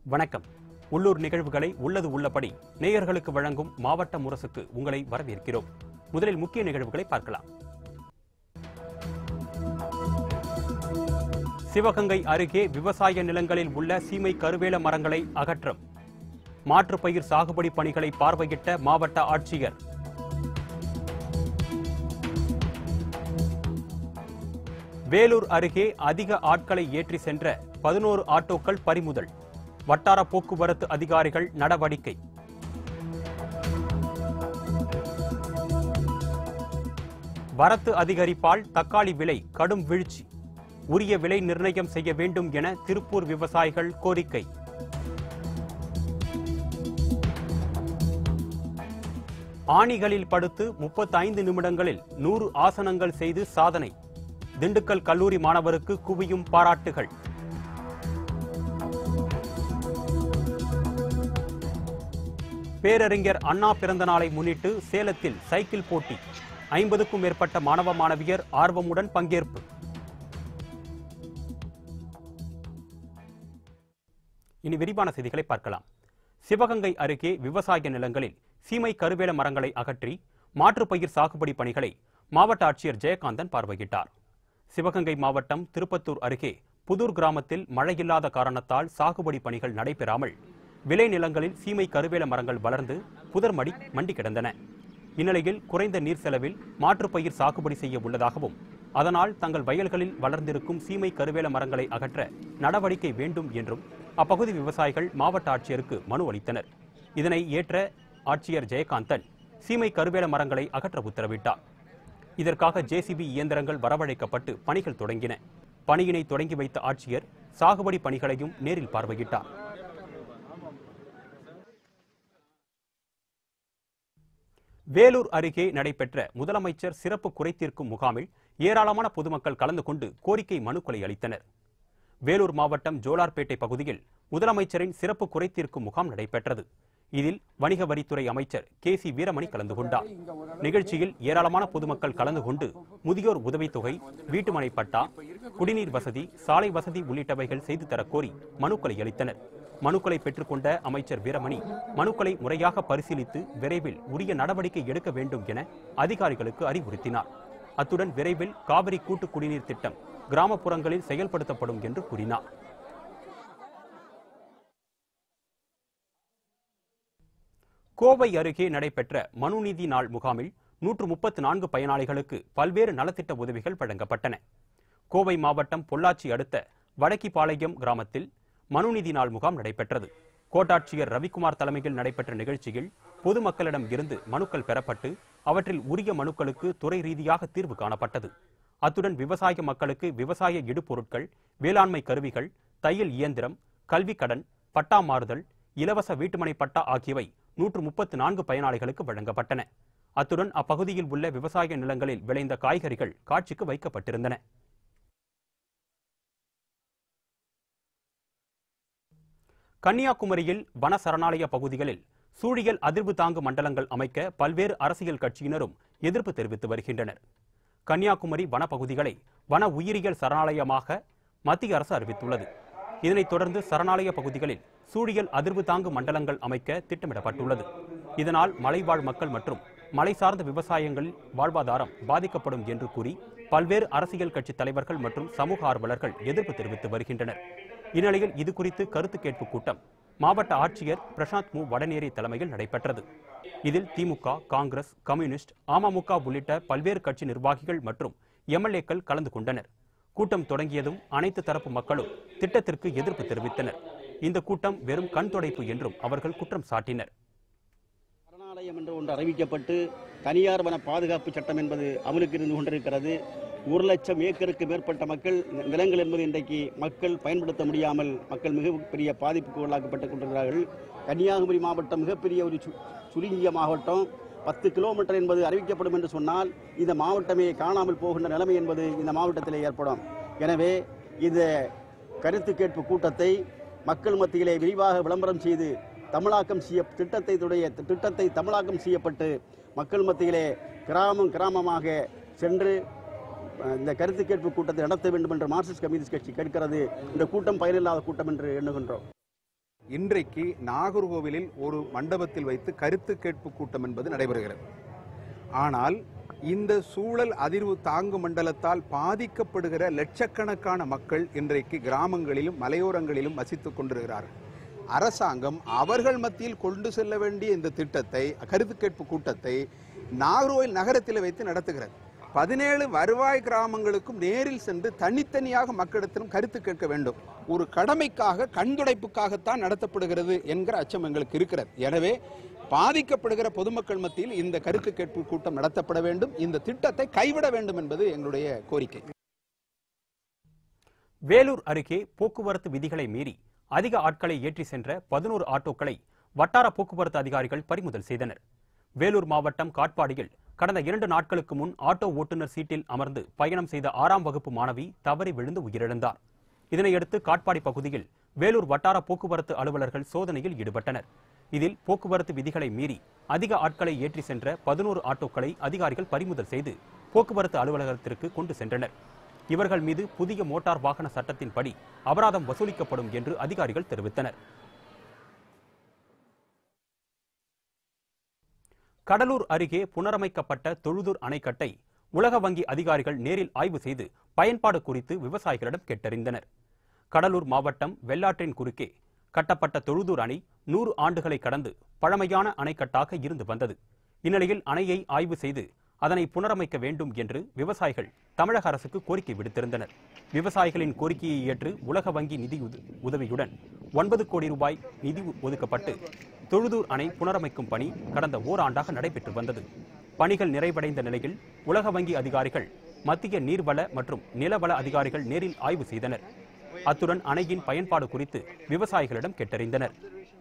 வணக்கம் உள்ளூர் நிகழ்வுகளை உள்ளது உள்ளபடி நேயர்களுக்கு வழங்கும் மாவட்ட முரசுக்கு உங்களை வரவேற்கிறோம் முதலில் முக்கிய நிகழ்வுகளை பார்க்கலாம் சிவகங்கை அருகே விவசாய நிலங்களில் உள்ள சீமை கருவேல மரங்களை அகற்றம் மாற்றுப் பயிர் சாகுபடி பணிகளை பார்வையிட்ட மாவட்ட ஆட்சியர் வேலூர் அருகே அதிக ஆட்களை ஏற்றி சென்ற பதினோரு ஆட்டோக்கள் பறிமுதல் வட்டார போக்குவரத்து அதிகாரிகள் நடவடிக்கை வரத்து அதிகரிப்பால் தக்காளி விலை கடும் வீழ்ச்சி உரிய விலை நிர்ணயம் செய்ய வேண்டும் என திருப்பூர் விவசாயிகள் கோரிக்கை ஆணிகளில் படுத்து முப்பத்தைந்து நிமிடங்களில் நூறு ஆசனங்கள் செய்து சாதனை திண்டுக்கல் கல்லூரி மாணவருக்கு குவியும் பாராட்டுகள் பேரறிஞர் அண்ணா பிறந்த நாளை முன்னிட்டு சேலத்தில் சைக்கிள் போட்டி ஐம்பதுக்கும் மேற்பட்ட மாணவ மாணவியர் ஆர்வமுடன் பங்கேற்பு இனி விரிவான செய்திகளை பார்க்கலாம் சிவகங்கை அருகே விவசாய நிலங்களில் சீமை கருவேல மரங்களை அகற்றி மாற்றுப் பயிர் சாகுபடி பணிகளை மாவட்ட ஆட்சியர் ஜெயகாந்தன் பார்வையிட்டார் சிவகங்கை மாவட்டம் திருப்பத்தூர் அருகே புதூர் கிராமத்தில் மழையில்லாத காரணத்தால் சாகுபடி பணிகள் நடைபெறாமல் விளை நிலங்களில் சீமை கருவேல மரங்கள் வளர்ந்து புதர்மடி மண்டி கிடந்தன இந்நிலையில் குறைந்த நீர் செலவில் மாற்றுப் பயிர் சாகுபடி செய்ய உள்ளதாகவும் அதனால் தங்கள் வயல்களில் வளர்ந்திருக்கும் சீமை கருவேல மரங்களை அகற்ற நடவடிக்கை வேண்டும் என்றும் அப்பகுதி விவசாயிகள் மாவட்ட ஆட்சியருக்கு மனு அளித்தனர் இதனை ஏற்ற ஆட்சியர் ஜெயகாந்தன் சீமை கருவேல மரங்களை அகற்ற உத்தரவிட்டார் இதற்காக ஜேசிபி இயந்திரங்கள் வரவழைக்கப்பட்டு பணிகள் தொடங்கின பணியினை தொடங்கி வைத்த ஆட்சியர் சாகுபடி பணிகளையும் நேரில் பார்வையிட்டார் வேலூர் அருகே நடைபெற்ற முதலமைச்சர் சிறப்பு குறைதீர்க்கும் முகாமில் ஏராளமான பொதுமக்கள் கலந்து கொண்டு கோரிக்கை மனுக்களை அளித்தனர் வேலூர் மாவட்டம் ஜோலார்பேட்டை பகுதியில் முதலமைச்சரின் சிறப்பு குறைதீர்க்கும் முகாம் நடைபெற்றது இதில் வணிக வரித்துறை அமைச்சர் கே சி வீரமணி கலந்து கொண்டார் நிகழ்ச்சியில் ஏராளமான பொதுமக்கள் கலந்து கொண்டு முதியோர் உதவித்தொகை வீட்டுமனை பட்டா குடிநீர் வசதி சாலை வசதி உள்ளிட்டவைகள் செய்து தரக் கோரி மனுக்களை அளித்தனர் மனுக்களை பெற்றுக்கொண்ட அமைச்சர் வீரமணி மனுக்களை முறையாக பரிசீலித்து விரைவில் உரிய நடவடிக்கை எடுக்க வேண்டும் என அதிகாரிகளுக்கு அறிவுறுத்தினார் அத்துடன் விரைவில் காவிரி கூட்டு குடிநீர் திட்டம் கிராமப்புறங்களில் செயல்படுத்தப்படும் என்று கூறினார் கோவை அருகே நடைபெற்ற மனுநீதி நாள் முகாமில் நூற்று முப்பத்து நான்கு பயனாளிகளுக்கு பல்வேறு நலத்திட்ட உதவிகள் வழங்கப்பட்டன கோவை மாவட்டம் பொள்ளாச்சி அடுத்த வடக்கிபாளையம் கிராமத்தில் மனுநீதி நாள் முகாம் நடைபெற்றது கோட்டாட்சியர் ரவிக்குமார் தலைமையில் நடைபெற்ற நிகழ்ச்சியில் பொதுமக்களிடம் இருந்து மனுக்கள் பெறப்பட்டு அவற்றில் உரிய மனுக்களுக்கு துறை ரீதியாக தீர்வு காணப்பட்டது அத்துடன் விவசாய மக்களுக்கு விவசாய இடுபொருட்கள் வேளாண்மை கருவிகள் தையல் இயந்திரம் கல்வி கடன் பட்டா மாறுதல் இலவச வீட்டுமனை பட்டா ஆகியவை நூற்று முப்பத்து நான்கு பயனாளிகளுக்கு வழங்கப்பட்டன அத்துடன் அப்பகுதியில் உள்ள விவசாய நிலங்களில் விளைந்த காய்கறிகள் காட்சிக்கு வைக்கப்பட்டிருந்தன கன்னியாகுமரியில் வன சரணாலய பகுதிகளில் சூழியல் அதிர்வு தாங்கு மண்டலங்கள் அமைக்க பல்வேறு அரசியல் கட்சியினரும் எதிர்ப்பு தெரிவித்து வருகின்றனர் கன்னியாகுமரி வனப்பகுதிகளை வன உயிரியல் சரணாலயமாக மத்திய அரசு அறிவித்துள்ளது இதனைத் தொடர்ந்து சரணாலய பகுதிகளில் சூழியல் அதிர்வு தாங்கு மண்டலங்கள் அமைக்க திட்டமிடப்பட்டுள்ளது இதனால் மலைவாழ் மக்கள் மற்றும் மலை சார்ந்த விவசாயங்களில் வாழ்வாதாரம் பாதிக்கப்படும் என்று கூறி பல்வேறு அரசியல் கட்சி தலைவர்கள் மற்றும் சமூக ஆர்வலர்கள் எதிர்ப்பு தெரிவித்து வருகின்றனர் இந்நிலையில் இது குறித்து கருத்து கேட்பு கூட்டம் மாவட்ட ஆட்சியர் பிரசாந்த் மு வடநேரி தலைமையில் நடைபெற்றது இதில் திமுக காங்கிரஸ் கம்யூனிஸ்ட் அமமுக உள்ளிட்ட பல்வேறு கட்சி நிர்வாகிகள் மற்றும் எம்எல்ஏக்கள் கலந்து கொண்டனர் கூட்டம் தொடங்கியதும் அனைத்து தரப்பு மக்களும் திட்டத்திற்கு எதிர்ப்பு தெரிவித்தனர் இந்த கூட்டம் வெறும் கண் துடைப்பு என்றும் அவர்கள் குற்றம் சாட்டினர் சரணாலயம் என்று ஒன்று அறிவிக்கப்பட்டு தனியார் வன பாதுகாப்பு சட்டம் என்பது அமலுக்கு இருந்து கொண்டிருக்கிறது ஒரு லட்சம் ஏக்கருக்கு மேற்பட்ட மக்கள் நிலங்கள் என்பது இன்றைக்கு மக்கள் பயன்படுத்த முடியாமல் மக்கள் மிக பெரிய பாதிப்புக்கு உள்ளாக்கப்பட்டுக் கொண்டிருக்கிறார்கள் கன்னியாகுமரி மாவட்டம் மிகப்பெரிய ஒரு சு- சுருங்கிய மாவட்டம் பத்து கிலோமீட்டர் என்பது அறிவிக்கப்படும் என்று சொன்னால் இந்த மாவட்டமே காணாமல் போகின்ற நிலைமை என்பது இந்த மாவட்டத்தில் ஏற்படும் எனவே இந்த கருத்து கேட்பு கூட்டத்தை மக்கள் மத்தியிலே விரிவாக விளம்பரம் செய்து தமிழாக்கம் செய்ய திட்டத்தை துடைய திட்டத்தை தமிழாக்கம் செய்யப்பட்டு மக்கள் மத்தியிலே கிராமம் கிராமமாக சென்று அஹ், இந்த கருத்து கேட்பு கூட்டத்தை நடத்த வேண்டும் என்று மார்க்சிஸ்ட் கம்யூனிஸ்ட் கட்சி கேட்கிறது இந்த கூட்டம் பயனில்லாத கூட்டம் என்று எண்ணுகின்றோம் இன்றைக்கு நாகர்கோவிலில் ஒரு மண்டபத்தில் வைத்து கருத்து கேட்பு கூட்டம் என்பது நடைபெறுகிறது ஆனால் இந்த சூழல் அதிர்வு தாங்கு மண்டலத்தால் பாதிக்கப்படுகிற லட்சக்கணக்கான மக்கள் இன்றைக்கு கிராமங்களிலும் மலையோரங்களிலும் வசித்துக் கொண்டிருக்கிறார்கள் அரசாங்கம் அவர்கள் மத்தியில் கொண்டு செல்ல வேண்டிய இந்த திட்டத்தை கருத்து கேட்பு கூட்டத்தை நாகர்கோவில் நகரத்தில் வைத்து நடத்துகிறது பதினேழு வருவாய் கிராமங்களுக்கும் நேரில் சென்று தனித்தனியாக மக்களிடத்திலும் கருத்து கேட்க வேண்டும் ஒரு கடமைக்காக கண்துடைப்புக்காகத்தான் நடத்தப்படுகிறது என்கிற அச்சம் எங்களுக்கு இருக்கிறது எனவே பாதிக்கப்படுகிற பொதுமக்கள் மத்தியில் இந்த கருத்து கேட்பு கூட்டம் நடத்தப்பட வேண்டும் இந்த திட்டத்தை கைவிட வேண்டும் என்பது எங்களுடைய கோரிக்கை வேலூர் அருகே போக்குவரத்து விதிகளை மீறி அதிக ஆட்களை ஏற்றி சென்ற பதினோரு ஆட்டோக்களை வட்டார போக்குவரத்து அதிகாரிகள் பறிமுதல் செய்தனர் வேலூர் மாவட்டம் காட்பாடியில் கடந்த இரண்டு நாட்களுக்கு முன் ஆட்டோ ஓட்டுநர் சீட்டில் அமர்ந்து பயணம் செய்த ஆறாம் வகுப்பு மாணவி தவறி விழுந்து உயிரிழந்தார் இதனையடுத்து காட்பாடி பகுதியில் வேலூர் வட்டார போக்குவரத்து அலுவலர்கள் சோதனையில் ஈடுபட்டனர் இதில் போக்குவரத்து விதிகளை மீறி அதிக ஆட்களை ஏற்றி சென்ற பதினோரு ஆட்டோக்களை அதிகாரிகள் பறிமுதல் செய்து போக்குவரத்து அலுவலகத்திற்கு கொண்டு சென்றனர் இவர்கள் மீது புதிய மோட்டார் வாகன சட்டத்தின்படி அபராதம் வசூலிக்கப்படும் என்று அதிகாரிகள் தெரிவித்தனர் கடலூர் அருகே புனரமைக்கப்பட்ட தொழுதூர் அணைக்கட்டை உலக வங்கி அதிகாரிகள் நேரில் ஆய்வு செய்து பயன்பாடு குறித்து விவசாயிகளிடம் கேட்டறிந்தனர் கடலூர் மாவட்டம் வெள்ளாற்றின் குறுக்கே கட்டப்பட்ட தொழுதூர் அணை நூறு ஆண்டுகளை கடந்து பழமையான அணைக்கட்டாக இருந்து வந்தது இந்நிலையில் அணையை ஆய்வு செய்து அதனை புனரமைக்க வேண்டும் என்று விவசாயிகள் தமிழக அரசுக்கு கோரிக்கை விடுத்திருந்தனர் விவசாயிகளின் கோரிக்கையை ஏற்று உலக வங்கி நிதி உத- உதவியுடன் ஒன்பது கோடி ரூபாய் நிதி ஒதுக்கப்பட்டு தொழுதூர் அணை புனரமைக்கும் பணி கடந்த ஓராண்டாக நடைபெற்று வந்தது பணிகள் நிறைவடைந்த நிலையில் உலக வங்கி அதிகாரிகள் மத்திய நீர்வள மற்றும் நிலவள அதிகாரிகள் நேரில் ஆய்வு செய்தனர் அத்துடன் அணையின் பயன்பாடு குறித்து விவசாயிகளிடம் கேட்டறிந்தனர்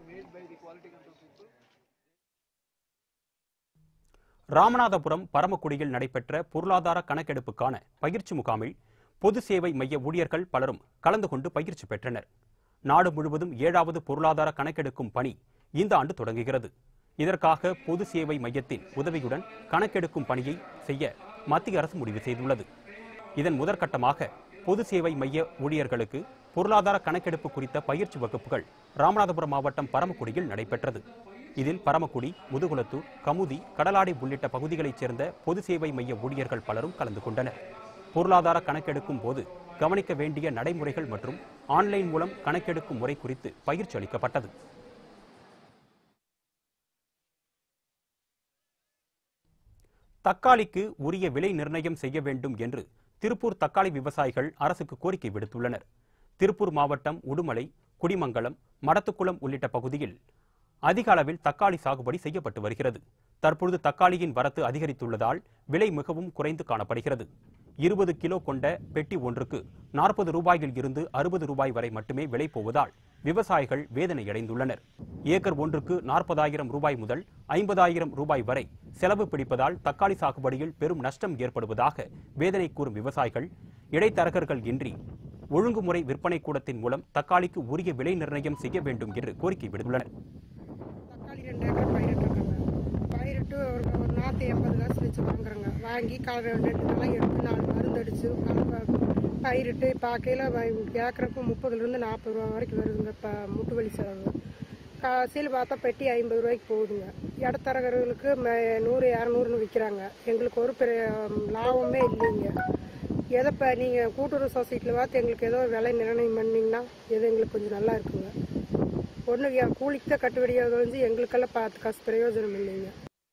ராமநாதபுரம் பரமக்குடியில் நடைபெற்ற பொருளாதார கணக்கெடுப்புக்கான பயிற்சி முகாமில் பொது சேவை மைய ஊழியர்கள் பலரும் கலந்து கொண்டு பயிற்சி பெற்றனர் நாடு முழுவதும் ஏழாவது பொருளாதார கணக்கெடுக்கும் பணி இந்த ஆண்டு தொடங்குகிறது இதற்காக பொது சேவை மையத்தின் உதவியுடன் கணக்கெடுக்கும் பணியை செய்ய மத்திய அரசு முடிவு செய்துள்ளது இதன் முதற்கட்டமாக பொது சேவை மைய ஊழியர்களுக்கு பொருளாதார கணக்கெடுப்பு குறித்த பயிற்சி வகுப்புகள் ராமநாதபுரம் மாவட்டம் பரமக்குடியில் நடைபெற்றது இதில் பரமக்குடி முதுகுளத்தூர் கமுதி கடலாடி உள்ளிட்ட பகுதிகளைச் சேர்ந்த பொது சேவை மைய ஊழியர்கள் பலரும் கலந்து கொண்டனர் பொருளாதார கணக்கெடுக்கும் போது கவனிக்க வேண்டிய நடைமுறைகள் மற்றும் ஆன்லைன் மூலம் கணக்கெடுக்கும் முறை குறித்து பயிற்சி அளிக்கப்பட்டது தக்காளிக்கு உரிய விலை நிர்ணயம் செய்ய வேண்டும் என்று திருப்பூர் தக்காளி விவசாயிகள் அரசுக்கு கோரிக்கை விடுத்துள்ளனர் திருப்பூர் மாவட்டம் உடுமலை குடிமங்கலம் மடத்துக்குளம் உள்ளிட்ட பகுதியில் அதிக அளவில் தக்காளி சாகுபடி செய்யப்பட்டு வருகிறது தற்பொழுது தக்காளியின் வரத்து அதிகரித்துள்ளதால் விலை மிகவும் குறைந்து காணப்படுகிறது இருபது கிலோ கொண்ட பெட்டி ஒன்றுக்கு நாற்பது ரூபாயில் இருந்து அறுபது ரூபாய் வரை மட்டுமே விலை போவதால் விவசாயிகள் வேதனையடைந்துள்ளனர் ஏக்கர் ஒன்றுக்கு நாற்பதாயிரம் ரூபாய் முதல் ஐம்பதாயிரம் ரூபாய் வரை செலவு பிடிப்பதால் தக்காளி சாகுபடியில் பெரும் நஷ்டம் ஏற்படுவதாக வேதனை கூறும் விவசாயிகள் இடைத்தரகர்கள் இன்றி ஒழுங்குமுறை விற்பனை கூடத்தின் மூலம் தக்காளிக்கு உரிய விலை நிர்ணயம் செய்ய வேண்டும் என்று கோரிக்கை விடுத்துள்ளனர் தக்காளி ரெண்டு ஏக்கர் பயிரிட்டுருக்காங்க பயிரிட்டு ஒரு ஒரு நாற்று எண்பது காசு வச்சு வாங்குறோங்க வாங்கி கால் ரெண்டு நாளாக எடுத்து நாலு மருந்து அடித்து பயிரிட்டு பார்க்கையில் ஏக்கருக்கு முப்பதுலேருந்து நாற்பது ரூபா வரைக்கும் வருதுங்க இப்போ முட்டு வலி செலவு காசில் பார்த்தா பெட்டி ஐம்பது ரூபாய்க்கு போகுதுங்க இடத்தரகர்களுக்கு ம- நூறு இரநூறுன்னு விற்கிறாங்க எங்களுக்கு ஒரு பெரிய ம், லாபமே இல்லைங்க எதை இப்போ நீங்கள் கூட்டுறவு சொசைட்டியில் பார்த்து எங்களுக்கு ஏதோ விலை நிர்ணயம் பண்ணிங்கன்னா எது எங்களுக்கு கொஞ்சம் நல்லா இருக்குங்க ஒன்று என் கூலிக்கு தான் கட்டுப்படியாக வந்து எங்களுக்கெல்லாம் பார்த்து காசு பிரயோஜனம் இல்லைங்க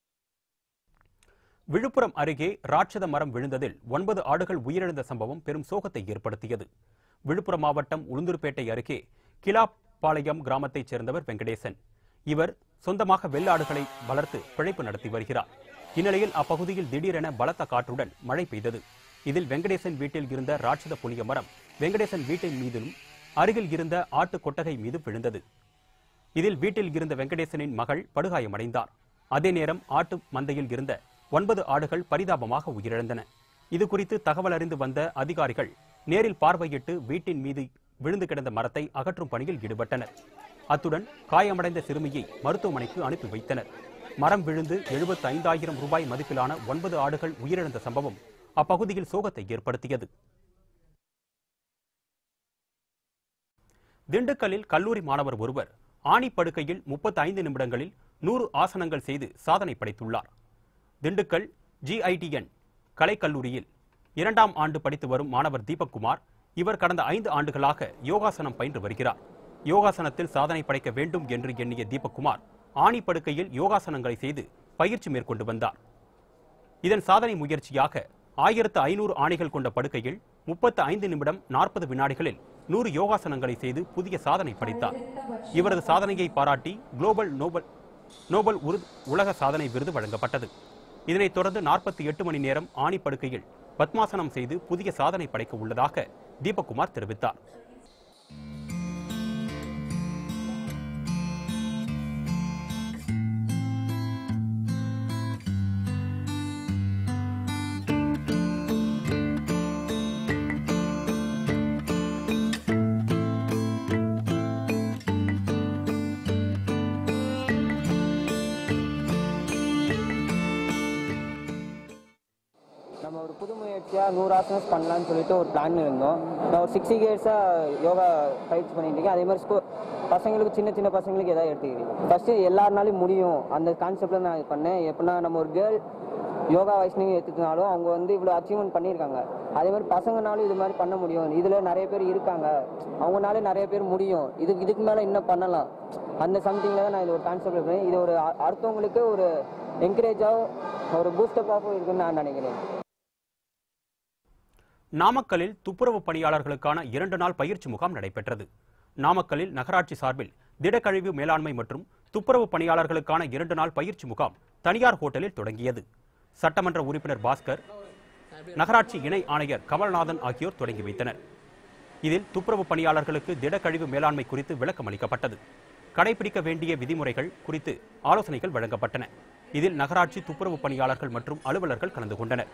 விழுப்புரம் அருகே ராட்சத மரம் விழுந்ததில் ஒன்பது ஆடுகள் உயிரிழந்த சம்பவம் பெரும் சோகத்தை ஏற்படுத்தியது விழுப்புரம் மாவட்டம் உளுந்தூர்பேட்டை அருகே கிலாப்பாளையம் கிராமத்தைச் சேர்ந்தவர் வெங்கடேசன் இவர் சொந்தமாக வெள்ளாடுகளை வளர்த்து பிழைப்பு நடத்தி வருகிறார் இந்நிலையில் அப்பகுதியில் திடீரென பலத்த காற்றுடன் மழை பெய்தது இதில் வெங்கடேசன் வீட்டில் இருந்த ராட்சத புளிய மரம் வெங்கடேசன் வீட்டின் மீதிலும் அருகில் இருந்த ஆட்டு கொட்டகை மீது விழுந்தது இதில் வீட்டில் இருந்த வெங்கடேசனின் மகள் படுகாயமடைந்தார் அதே நேரம் ஆட்டு மந்தையில் இருந்த ஒன்பது ஆடுகள் பரிதாபமாக உயிரிழந்தன இது குறித்து தகவல் அறிந்து வந்த அதிகாரிகள் நேரில் பார்வையிட்டு வீட்டின் மீது விழுந்து கிடந்த மரத்தை அகற்றும் பணியில் ஈடுபட்டனர் அத்துடன் காயமடைந்த சிறுமியை மருத்துவமனைக்கு அனுப்பி வைத்தனர் மரம் விழுந்து எழுபத்தி ஐந்தாயிரம் ரூபாய் மதிப்பிலான ஒன்பது ஆடுகள் உயிரிழந்த சம்பவம் அப்பகுதியில் சோகத்தை ஏற்படுத்தியது திண்டுக்கல்லில் கல்லூரி மாணவர் ஒருவர் ஆணி படுக்கையில் முப்பத்தி ஐந்து நிமிடங்களில் நூறு ஆசனங்கள் செய்து சாதனை படைத்துள்ளார் திண்டுக்கல் ஜிஐடிஎன் கலைக்கல்லூரியில் இரண்டாம் ஆண்டு படித்து வரும் மாணவர் தீபக்குமார் இவர் கடந்த ஐந்து ஆண்டுகளாக யோகாசனம் பயின்று வருகிறார் யோகாசனத்தில் சாதனை படைக்க வேண்டும் என்று எண்ணிய தீபக்குமார் ஆணி படுக்கையில் யோகாசனங்களை செய்து பயிற்சி மேற்கொண்டு வந்தார் இதன் சாதனை முயற்சியாக ஆயிரத்து ஐநூறு ஆணைகள் கொண்ட படுக்கையில் முப்பத்து ஐந்து நிமிடம் நாற்பது வினாடிகளில் நூறு யோகாசனங்களை செய்து புதிய சாதனை படைத்தார் இவரது சாதனையை பாராட்டி குளோபல் நோபல் நோபல் உரு உலக சாதனை விருது வழங்கப்பட்டது இதனைத் தொடர்ந்து நாற்பத்தி எட்டு மணி நேரம் ஆணி படுக்கையில் பத்மாசனம் செய்து புதிய சாதனை படைக்க உள்ளதாக தீபக்குமார் தெரிவித்தார் நம்ம ஒரு புது முயற்சியாக நூறு ஆசனஸ் பண்ணலாம்னு சொல்லிட்டு ஒரு பிளான் இருந்தோம் நான் ஒரு சிக்ஸ்டி இயர்ஸாக யோகா பயிற்சி பண்ணிட்டு இருக்கேன் அதே மாதிரி ஸ்கூ பசங்களுக்கு சின்ன சின்ன பசங்களுக்கு எதாவது எடுத்துக்கிறேன் ஃபஸ்ட்டு எல்லாருனாலும் முடியும் அந்த கான்செப்டில் நான் இது பண்ணேன் எப்படின்னா நம்ம ஒரு கேர்ள் யோகா வைஷ்ணவி எடுத்துக்கினாலும் அவங்க வந்து இவ்வளோ அச்சீவ்மெண்ட் பண்ணியிருக்காங்க அதே மாதிரி பசங்கனாலும் இது மாதிரி பண்ண முடியும் இதில் நிறைய பேர் இருக்காங்க அவங்கனால நிறைய பேர் முடியும் இதுக்கு இதுக்கு மேலே இன்னும் பண்ணலாம் அந்த சம்திங்கில் தான் நான் இது ஒரு கான்செப்ட் இருக்கேன் இது ஒரு அ- அடுத்தவங்களுக்கு ஒரு என்கரேஜாகவும் ஒரு பூஸ்டப்பாகவும் இருக்குன்னு நான் நினைக்கிறேன் நாமக்கல்லில் துப்புரவு பணியாளர்களுக்கான இரண்டு நாள் பயிற்சி முகாம் நடைபெற்றது நாமக்கல்லில் நகராட்சி சார்பில் திடக்கழிவு மேலாண்மை மற்றும் துப்புரவு பணியாளர்களுக்கான இரண்டு நாள் பயிற்சி முகாம் தனியார் ஹோட்டலில் தொடங்கியது சட்டமன்ற உறுப்பினர் பாஸ்கர் நகராட்சி இணை ஆணையர் கமல்நாதன் ஆகியோர் தொடங்கி வைத்தனர் இதில் துப்புரவு பணியாளர்களுக்கு திடக்கழிவு மேலாண்மை குறித்து விளக்கம் அளிக்கப்பட்டது கடைபிடிக்க வேண்டிய விதிமுறைகள் குறித்து ஆலோசனைகள் வழங்கப்பட்டன இதில் நகராட்சி துப்புரவு பணியாளர்கள் மற்றும் அலுவலர்கள் கலந்து கொண்டனர்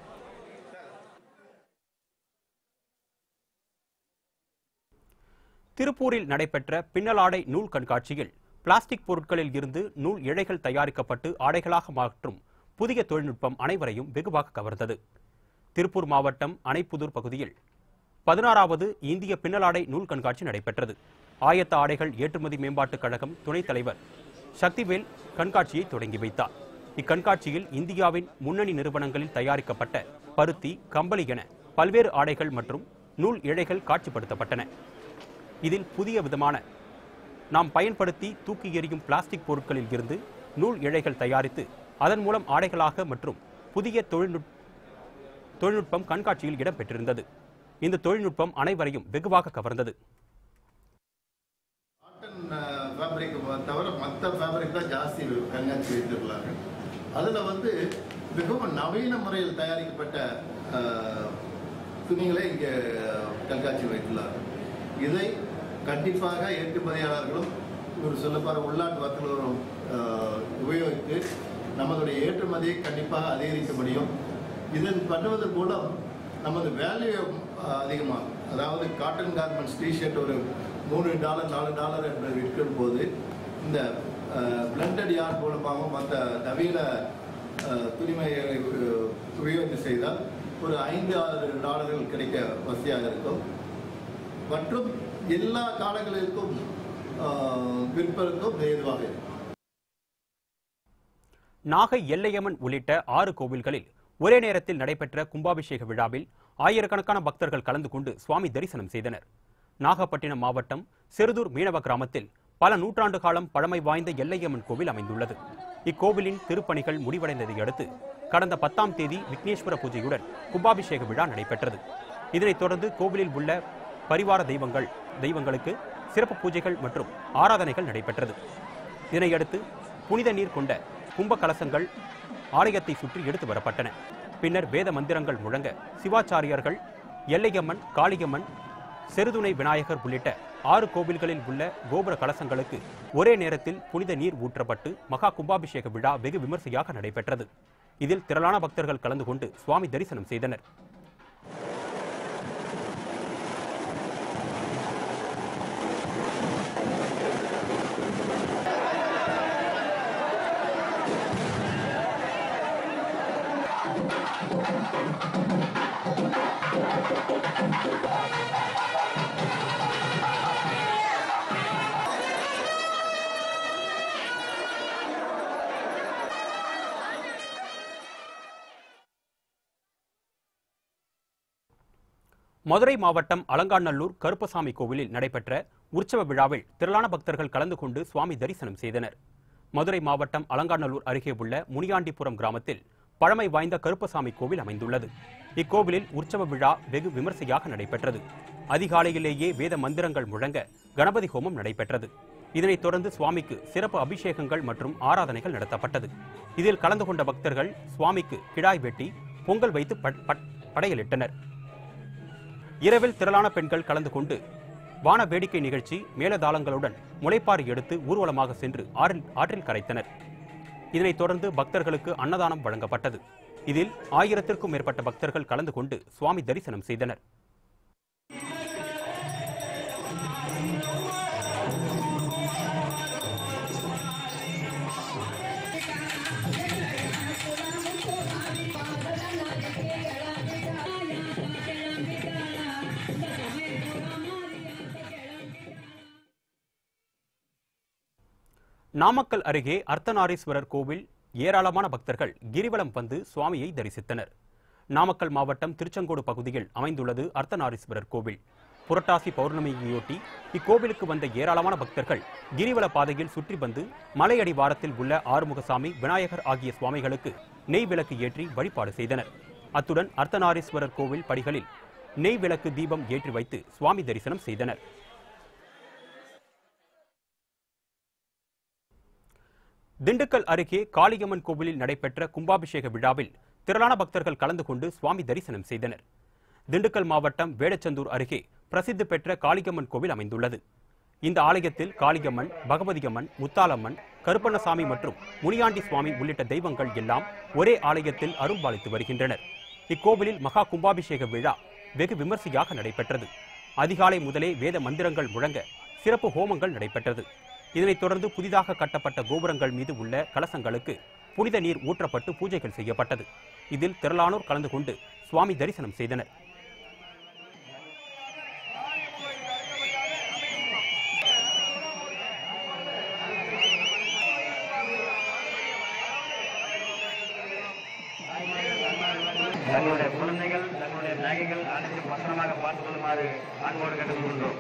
திருப்பூரில் நடைபெற்ற பின்னலாடை நூல் கண்காட்சியில் பிளாஸ்டிக் பொருட்களில் இருந்து நூல் இழைகள் தயாரிக்கப்பட்டு ஆடைகளாக மாற்றும் புதிய தொழில்நுட்பம் அனைவரையும் வெகுவாக கவர்ந்தது திருப்பூர் மாவட்டம் அணைப்புதூர் பகுதியில் பதினாறாவது இந்திய பின்னலாடை நூல் கண்காட்சி நடைபெற்றது ஆயத்த ஆடைகள் ஏற்றுமதி மேம்பாட்டுக் கழகம் துணைத் தலைவர் சக்திவேல் கண்காட்சியை தொடங்கி வைத்தார் இக்கண்காட்சியில் இந்தியாவின் முன்னணி நிறுவனங்களில் தயாரிக்கப்பட்ட பருத்தி கம்பளி என பல்வேறு ஆடைகள் மற்றும் நூல் இழைகள் காட்சிப்படுத்தப்பட்டன இதில் புதிய விதமான நாம் பயன்படுத்தி தூக்கி எறியும் பிளாஸ்டிக் பொருட்களில் இருந்து நூல் இழைகள் தயாரித்து அதன் மூலம் ஆடைகளாக மற்றும் புதிய தொழில்நுட் தொழில்நுட்பம் கண்காட்சியில் இடம்பெற்றிருந்தது இந்த தொழில்நுட்பம் அனைவரையும் வெகுவாக கவர்ந்தது காட்டன் ஃபேப்ரிக் தவிர மற்ற ஃபேப்ரிக் தான் ஜாஸ்தி கண்காட்சி வைத்திருக்கிறாங்க அதில் வந்து மிகவும் நவீன முறையில் தயாரிக்கப்பட்ட அஹ், துணிகளை இங்கே கண்காட்சி வைத்துள்ளார்கள் இதை கண்டிப்பாக ஏற்றுமதியாளர்களும் ஒரு சொல்லப்பார உள்நாட்டு வர்த்தகர்களும் அஹ், உபயோகித்து நமதுடைய ஏற்றுமதியை கண்டிப்பாக அதிகரிக்க முடியும் இதன் பண்ணுவதன் மூலம் நமது வேல்யூ அதிகமாகும் அதாவது காட்டன் கார்மெண்ட்ஸ் டிஷர்ட் ஒரு மூணு டாலர் நாலு டாலர் என்று விற்கும் போது இந்த பிளண்டட் யார்ட் மூலமாகவும் மற்ற நவீன அஹ், துணிமையை அஹ், உபயோகித்து செய்தால் ஒரு ஐந்து ஆறு டாலர்கள் கிடைக்க வசதியாக இருக்கும் மற்றும் எல்லா காலங்களிற்கும் அஹ், விற்பதற்கும் ஏதுவாக இருக்கும் நாகை எல்லையம்மன் உள்ளிட்ட ஆறு கோவில்களில் ஒரே நேரத்தில் நடைபெற்ற கும்பாபிஷேக விழாவில் ஆயிரக்கணக்கான பக்தர்கள் கலந்து கொண்டு சுவாமி தரிசனம் செய்தனர் நாகப்பட்டினம் மாவட்டம் செருதூர் மீனவ கிராமத்தில் பல நூற்றாண்டு காலம் பழமை வாய்ந்த எல்லையம்மன் கோவில் அமைந்துள்ளது இக்கோவிலின் திருப்பணிகள் முடிவடைந்ததை அடுத்து கடந்த பத்தாம் தேதி விக்னேஸ்வர பூஜையுடன் கும்பாபிஷேக விழா நடைபெற்றது இதனைத் தொடர்ந்து கோவிலில் உள்ள பரிவார தெய்வங்கள் தெய்வங்களுக்கு சிறப்பு பூஜைகள் மற்றும் ஆராதனைகள் நடைபெற்றது இதனையடுத்து புனித நீர் கொண்ட கும்ப கலசங்கள் ஆலயத்தை சுற்றி எடுத்து வரப்பட்டன பின்னர் வேத மந்திரங்கள் முழங்க சிவாச்சாரியர்கள் எல்லையம்மன் காளியம்மன் செருதுணை விநாயகர் உள்ளிட்ட ஆறு கோவில்களில் உள்ள கோபுர கலசங்களுக்கு ஒரே நேரத்தில் புனித நீர் ஊற்றப்பட்டு மகா கும்பாபிஷேக விழா வெகு விமர்சையாக நடைபெற்றது இதில் திரளான பக்தர்கள் கலந்து கொண்டு சுவாமி தரிசனம் செய்தனர் மதுரை மாவட்டம் அலங்காநல்லூர் கருப்பசாமி கோவிலில் நடைபெற்ற உற்சவ விழாவில் திரளான பக்தர்கள் கலந்து கொண்டு சுவாமி தரிசனம் செய்தனர் மதுரை மாவட்டம் அலங்காநல்லூர் அருகே உள்ள முனியாண்டிபுரம் கிராமத்தில் பழமை வாய்ந்த கருப்பசாமி கோவில் அமைந்துள்ளது இக்கோவிலில் உற்சவ விழா வெகு விமர்சையாக நடைபெற்றது அதிகாலையிலேயே வேத மந்திரங்கள் முழங்க கணபதி ஹோமம் நடைபெற்றது இதனைத் தொடர்ந்து சுவாமிக்கு சிறப்பு அபிஷேகங்கள் மற்றும் ஆராதனைகள் நடத்தப்பட்டது இதில் கலந்து கொண்ட பக்தர்கள் சுவாமிக்கு கிடாய் வெட்டி பொங்கல் வைத்து பட்- பட்- படையலிட்டனர் இரவில் திரளான பெண்கள் கலந்து கொண்டு வான வேடிக்கை நிகழ்ச்சி மேலதாளங்களுடன் முளைப்பாரி எடுத்து ஊர்வலமாக சென்று ஆறில் ஆற்றில் கரைத்தனர் இதனைத் தொடர்ந்து பக்தர்களுக்கு அன்னதானம் வழங்கப்பட்டது இதில் ஆயிரத்திற்கும் மேற்பட்ட பக்தர்கள் கலந்து கொண்டு சுவாமி தரிசனம் செய்தனர் நாமக்கல் அருகே அர்த்தநாரீஸ்வரர் கோவில் ஏராளமான பக்தர்கள் கிரிவலம் வந்து சுவாமியை தரிசித்தனர் நாமக்கல் மாவட்டம் திருச்செங்கோடு பகுதியில் அமைந்துள்ளது அர்த்தநாரீஸ்வரர் கோவில் புரட்டாசி பௌர்ணமியையொட்டி இக்கோவிலுக்கு வந்த ஏராளமான பக்தர்கள் கிரிவல பாதையில் சுற்றி வந்து மலையடி வாரத்தில் உள்ள ஆறுமுகசாமி விநாயகர் ஆகிய சுவாமிகளுக்கு நெய் விளக்கு ஏற்றி வழிபாடு செய்தனர் அத்துடன் அர்த்தநாரீஸ்வரர் கோவில் படிகளில் நெய் விளக்கு தீபம் ஏற்றி வைத்து சுவாமி தரிசனம் செய்தனர் திண்டுக்கல் அருகே காளியம்மன் கோவிலில் நடைபெற்ற கும்பாபிஷேக விழாவில் திரளான பக்தர்கள் கலந்து கொண்டு சுவாமி தரிசனம் செய்தனர் திண்டுக்கல் மாவட்டம் வேடச்சந்தூர் அருகே பிரசித்தி பெற்ற காளியம்மன் கோவில் அமைந்துள்ளது இந்த ஆலயத்தில் காளியம்மன் பகவதியம்மன் முத்தாலம்மன் கருப்பண்ணசாமி மற்றும் முனியாண்டி சுவாமி உள்ளிட்ட தெய்வங்கள் எல்லாம் ஒரே ஆலயத்தில் அருள்பாலித்து வருகின்றனர் இக்கோவிலில் மகா கும்பாபிஷேக விழா வெகு விமர்சையாக நடைபெற்றது அதிகாலை முதலே வேத மந்திரங்கள் முழங்க சிறப்பு ஹோமங்கள் நடைபெற்றது இதனைத் தொடர்ந்து புதிதாக கட்டப்பட்ட கோபுரங்கள் மீது உள்ள கலசங்களுக்கு புனித நீர் ஊற்றப்பட்டு பூஜைகள் செய்யப்பட்டது இதில் திரளானோர் கலந்து கொண்டு சுவாமி தரிசனம் செய்தனர் தங்களுடைய குழந்தைகள் தங்களுடைய நகைகள் அனைத்தையும் பத்திரமாக பார்த்துக் கொள்ளுமாறு அன்போடு கேட்டுக்கொள்கின்றோம்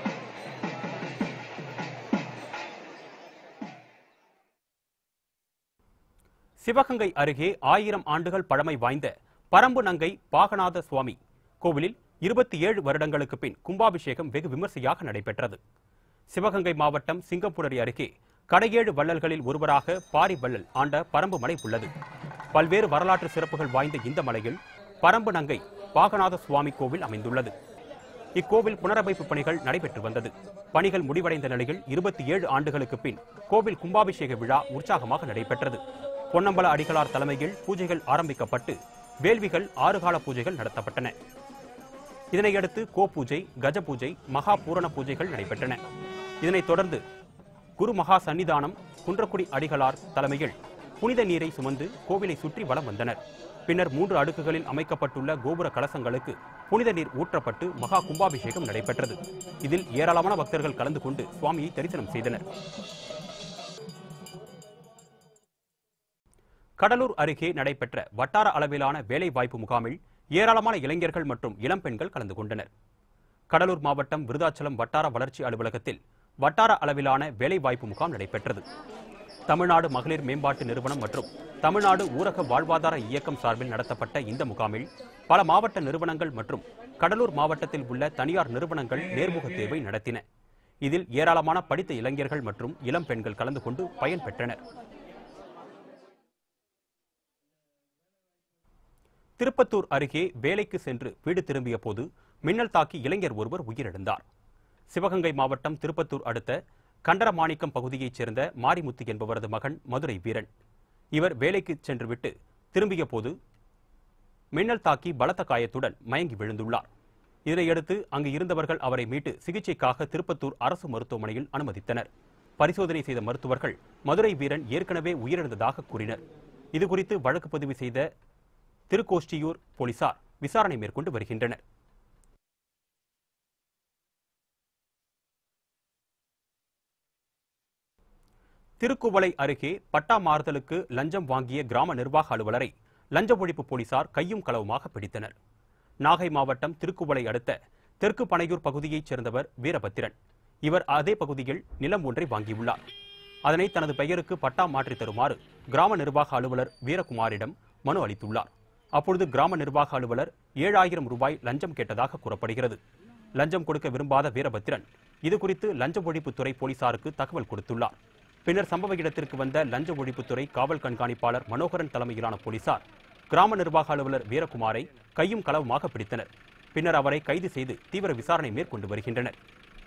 சிவகங்கை அருகே ஆயிரம் ஆண்டுகள் பழமை வாய்ந்த பரம்பு நங்கை பாகநாத சுவாமி கோவிலில் இருபத்தி ஏழு வருடங்களுக்கு பின் கும்பாபிஷேகம் வெகு விமர்சையாக நடைபெற்றது சிவகங்கை மாவட்டம் சிங்கம்புணரி அருகே கடையேழு வள்ளல்களில் ஒருவராக பாரி வள்ளல் ஆண்ட பரம்பு மலை உள்ளது பல்வேறு வரலாற்று சிறப்புகள் வாய்ந்த இந்த மலையில் பரம்பு நங்கை பாகநாத சுவாமி கோவில் அமைந்துள்ளது இக்கோவில் புனரமைப்பு பணிகள் நடைபெற்று வந்தது பணிகள் முடிவடைந்த நிலையில் இருபத்தி ஏழு ஆண்டுகளுக்கு பின் கோவில் கும்பாபிஷேக விழா உற்சாகமாக நடைபெற்றது பொன்னம்பல அடிகளார் தலைமையில் பூஜைகள் ஆரம்பிக்கப்பட்டு வேள்விகள் ஆறுகால பூஜைகள் நடத்தப்பட்டன இதனையடுத்து கோ பூஜை கஜ பூஜை மகா பூரண பூஜைகள் நடைபெற்றன இதனைத் தொடர்ந்து குரு மகா சன்னிதானம் குன்றக்குடி அடிகளார் தலைமையில் புனித நீரை சுமந்து கோவிலை சுற்றி வலம் வந்தனர் பின்னர் மூன்று அடுக்குகளில் அமைக்கப்பட்டுள்ள கோபுர கலசங்களுக்கு புனித நீர் ஊற்றப்பட்டு மகா கும்பாபிஷேகம் நடைபெற்றது இதில் ஏராளமான பக்தர்கள் கலந்து கொண்டு சுவாமியை தரிசனம் செய்தனர் கடலூர் அருகே நடைபெற்ற வட்டார அளவிலான வேலைவாய்ப்பு முகாமில் ஏராளமான இளைஞர்கள் மற்றும் இளம்பெண்கள் கலந்து கொண்டனர் கடலூர் மாவட்டம் விருதாச்சலம் வட்டார வளர்ச்சி அலுவலகத்தில் வட்டார அளவிலான வேலைவாய்ப்பு முகாம் நடைபெற்றது தமிழ்நாடு மகளிர் மேம்பாட்டு நிறுவனம் மற்றும் தமிழ்நாடு ஊரக வாழ்வாதார இயக்கம் சார்பில் நடத்தப்பட்ட இந்த முகாமில் பல மாவட்ட நிறுவனங்கள் மற்றும் கடலூர் மாவட்டத்தில் உள்ள தனியார் நிறுவனங்கள் நேர்முக தேர்வை நடத்தின இதில் ஏராளமான படித்த இளைஞர்கள் மற்றும் இளம் பெண்கள் கலந்து கொண்டு பயன் பெற்றனர் திருப்பத்தூர் அருகே வேலைக்கு சென்று வீடு திரும்பிய போது மின்னல் தாக்கி இளைஞர் ஒருவர் உயிரிழந்தார் சிவகங்கை மாவட்டம் திருப்பத்தூர் அடுத்த கண்டரமாணிக்கம் பகுதியைச் சேர்ந்த மாரிமுத்து என்பவரது மகன் மதுரை வீரன் இவர் வேலைக்கு சென்றுவிட்டு திரும்பிய போது மின்னல் தாக்கி பலத்த காயத்துடன் மயங்கி விழுந்துள்ளார் இதனையடுத்து அங்கு இருந்தவர்கள் அவரை மீட்டு சிகிச்சைக்காக திருப்பத்தூர் அரசு மருத்துவமனையில் அனுமதித்தனர் பரிசோதனை செய்த மருத்துவர்கள் மதுரை வீரன் ஏற்கனவே உயிரிழந்ததாக கூறினர் இதுகுறித்து வழக்கு பதிவு செய்த திருக்கோஷ்டியூர் போலீசார் விசாரணை மேற்கொண்டு வருகின்றனர் திருக்குவளை அருகே பட்டா மாறுதலுக்கு லஞ்சம் வாங்கிய கிராம நிர்வாக அலுவலரை லஞ்ச ஒழிப்பு போலீசார் கையும் களவுமாக பிடித்தனர் நாகை மாவட்டம் திருக்குவளை அடுத்த தெற்கு பனையூர் பகுதியைச் சேர்ந்தவர் வீரபத்திரன் இவர் அதே பகுதியில் நிலம் ஒன்றை வாங்கியுள்ளார் அதனை தனது பெயருக்கு பட்டா மாற்றித் தருமாறு கிராம நிர்வாக அலுவலர் வீரகுமாரிடம் மனு அளித்துள்ளார் அப்பொழுது கிராம நிர்வாக அலுவலர் ஏழாயிரம் ரூபாய் லஞ்சம் கேட்டதாக கூறப்படுகிறது லஞ்சம் கொடுக்க விரும்பாத வீரபத்திரன் இதுகுறித்து லஞ்ச ஒழிப்புத்துறை போலீசாருக்கு தகவல் கொடுத்துள்ளார் பின்னர் சம்பவ இடத்திற்கு வந்த லஞ்ச ஒழிப்புத்துறை காவல் கண்காணிப்பாளர் மனோகரன் தலைமையிலான போலீசார் கிராம நிர்வாக அலுவலர் வீரகுமாரை கையும் களவுமாக பிடித்தனர் பின்னர் அவரை கைது செய்து தீவிர விசாரணை மேற்கொண்டு வருகின்றனர்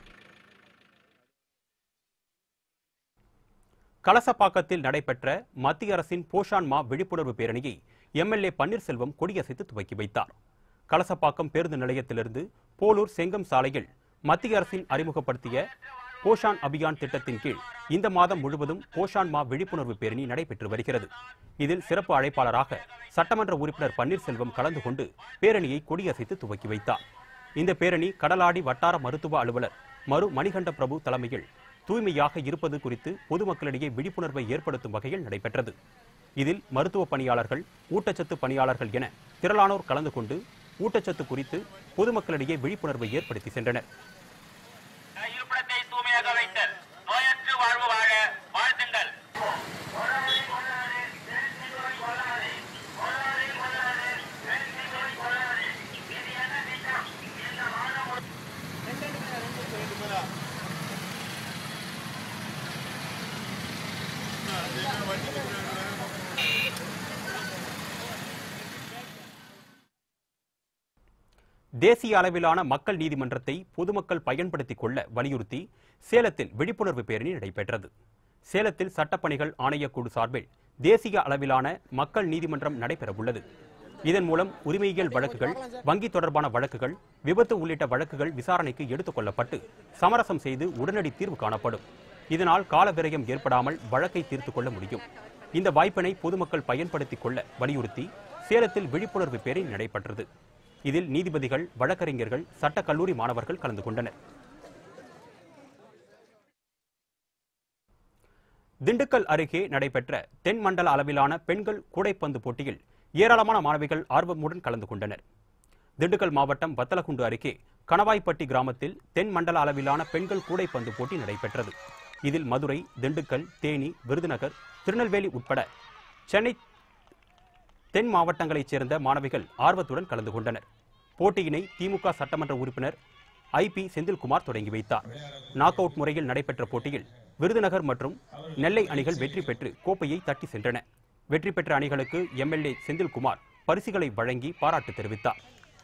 கலசப்பாக்கத்தில் நடைபெற்ற மத்திய அரசின் போஷான் மா விழிப்புணர்வு பேரணியை எம்எல்ஏ பன்னீர்செல்வம் கொடியசைத்து துவக்கி வைத்தார் கலசப்பாக்கம் பேருந்து நிலையத்திலிருந்து போலூர் செங்கம் சாலையில் மத்திய அரசின் அறிமுகப்படுத்திய போஷான் அபியான் திட்டத்தின் கீழ் இந்த மாதம் முழுவதும் போஷான் மா விழிப்புணர்வு பேரணி நடைபெற்று வருகிறது இதில் சிறப்பு அழைப்பாளராக சட்டமன்ற உறுப்பினர் பன்னீர்செல்வம் கலந்து கொண்டு பேரணியை கொடியசைத்து துவக்கி வைத்தார் இந்த பேரணி கடலாடி வட்டார மருத்துவ அலுவலர் மரு மணிகண்ட பிரபு தலைமையில் தூய்மையாக இருப்பது குறித்து பொதுமக்களிடையே விழிப்புணர்வை ஏற்படுத்தும் வகையில் நடைபெற்றது இதில் மருத்துவ பணியாளர்கள் ஊட்டச்சத்து பணியாளர்கள் என திரளானோர் கலந்து கொண்டு ஊட்டச்சத்து குறித்து பொதுமக்களிடையே விழிப்புணர்வை ஏற்படுத்தி சென்றனர் இருப்பிடத்தை தூய்மையாக வைத்தல் நோயற்று வாழ்வு வாழ வாழ்த்துங்கள் தேசிய அளவிலான மக்கள் நீதிமன்றத்தை பொதுமக்கள் பயன்படுத்திக் கொள்ள வலியுறுத்தி சேலத்தில் விழிப்புணர்வு பேரணி நடைபெற்றது சேலத்தில் சட்டப்பணிகள் ஆணையக்குழு சார்பில் தேசிய அளவிலான மக்கள் நீதிமன்றம் நடைபெறவுள்ளது இதன் மூலம் உரிமையியல் வழக்குகள் வங்கி தொடர்பான வழக்குகள் விபத்து உள்ளிட்ட வழக்குகள் விசாரணைக்கு எடுத்துக் கொள்ளப்பட்டு சமரசம் செய்து உடனடி தீர்வு காணப்படும் இதனால் கால விரயம் ஏற்படாமல் வழக்கை தீர்த்துக் கொள்ள முடியும் இந்த வாய்ப்பினை பொதுமக்கள் பயன்படுத்திக் கொள்ள வலியுறுத்தி சேலத்தில் விழிப்புணர்வு பேரணி நடைபெற்றது இதில் நீதிபதிகள் வழக்கறிஞர்கள் சட்ட கல்லூரி மாணவர்கள் கலந்து கொண்டனர் திண்டுக்கல் அருகே நடைபெற்ற தென் மண்டல அளவிலான பெண்கள் கூடைப்பந்து போட்டியில் ஏராளமான மாணவிகள் ஆர்வமுடன் கலந்து கொண்டனர் திண்டுக்கல் மாவட்டம் வத்தலகுண்டு அருகே கணவாய்ப்பட்டி கிராமத்தில் தென் மண்டல அளவிலான பெண்கள் கூடைப்பந்து போட்டி நடைபெற்றது இதில் மதுரை திண்டுக்கல் தேனி விருதுநகர் திருநெல்வேலி உட்பட சென்னை தென் மாவட்டங்களைச் சேர்ந்த மாணவிகள் ஆர்வத்துடன் கலந்து கொண்டனர் போட்டியினை திமுக சட்டமன்ற உறுப்பினர் ஐ பி செந்தில்குமார் தொடங்கி வைத்தார் நாக் அவுட் முறையில் நடைபெற்ற போட்டியில் விருதுநகர் மற்றும் நெல்லை அணிகள் வெற்றி பெற்று கோப்பையை தட்டி சென்றன வெற்றி பெற்ற அணிகளுக்கு எம்எல்ஏ செந்தில்குமார் பரிசுகளை வழங்கி பாராட்டு தெரிவித்தார்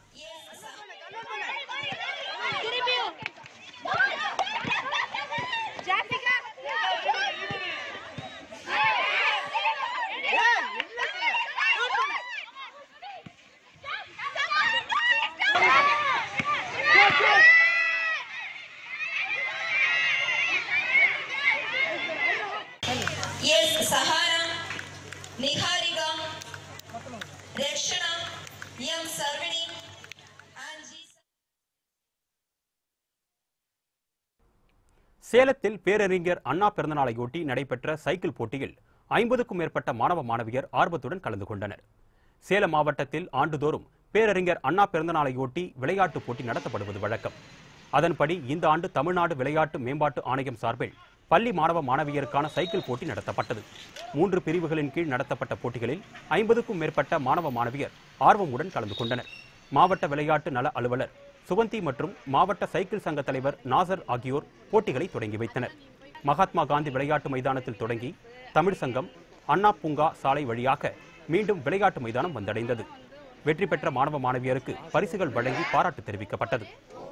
Yes, Sahara, Niharika, Rakshana, M. Sarvini, and G. சேலத்தில் பேரறிஞர் அண்ணா பிறந்தநாளையொட்டி நடைபெற்ற சைக்கிள் போட்டியில் ஐம்பதுக்கும் மேற்பட்ட மாணவ மாணவியர் ஆர்வத்துடன் கலந்து கொண்டனர் சேலம் மாவட்டத்தில் ஆண்டுதோறும் பேரறிஞர் அண்ணா பிறந்தநாளையொட்டி விளையாட்டுப் போட்டி நடத்தப்படுவது வழக்கம் அதன்படி இந்த ஆண்டு தமிழ்நாடு விளையாட்டு மேம்பாட்டு ஆணையம் சார்பில் பள்ளி மாணவ மாணவியருக்கான சைக்கிள் போட்டி நடத்தப்பட்டது மூன்று பிரிவுகளின் கீழ் நடத்தப்பட்ட போட்டிகளில் ஐம்பதுக்கும் மேற்பட்ட மாணவ மாணவியர் ஆர்வமுடன் கலந்து கொண்டனர் மாவட்ட விளையாட்டு நல அலுவலர் சுகந்தி மற்றும் மாவட்ட சைக்கிள் சங்க தலைவர் நாசர் ஆகியோர் போட்டிகளை தொடங்கி வைத்தனர் மகாத்மா காந்தி விளையாட்டு மைதானத்தில் தொடங்கி தமிழ் சங்கம் அண்ணா பூங்கா சாலை வழியாக மீண்டும் விளையாட்டு மைதானம் வந்தடைந்தது வெற்றி பெற்ற மாணவ மாணவியருக்கு பரிசுகள் வழங்கி பாராட்டு தெரிவிக்கப்பட்டது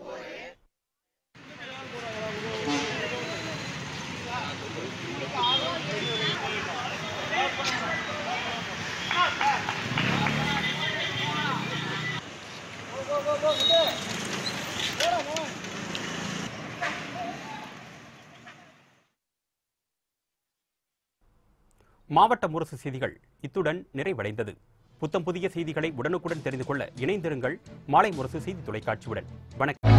மாவட்ட முரசு செய்திகள் இத்துடன் நிறைவடைந்தது புத்தம் புதிய செய்திகளை உடனுக்குடன் தெரிந்து கொள்ள இணைந்திருங்கள் மாலை முரசு செய்தி தொலைக்காட்சியுடன் வணக்கம்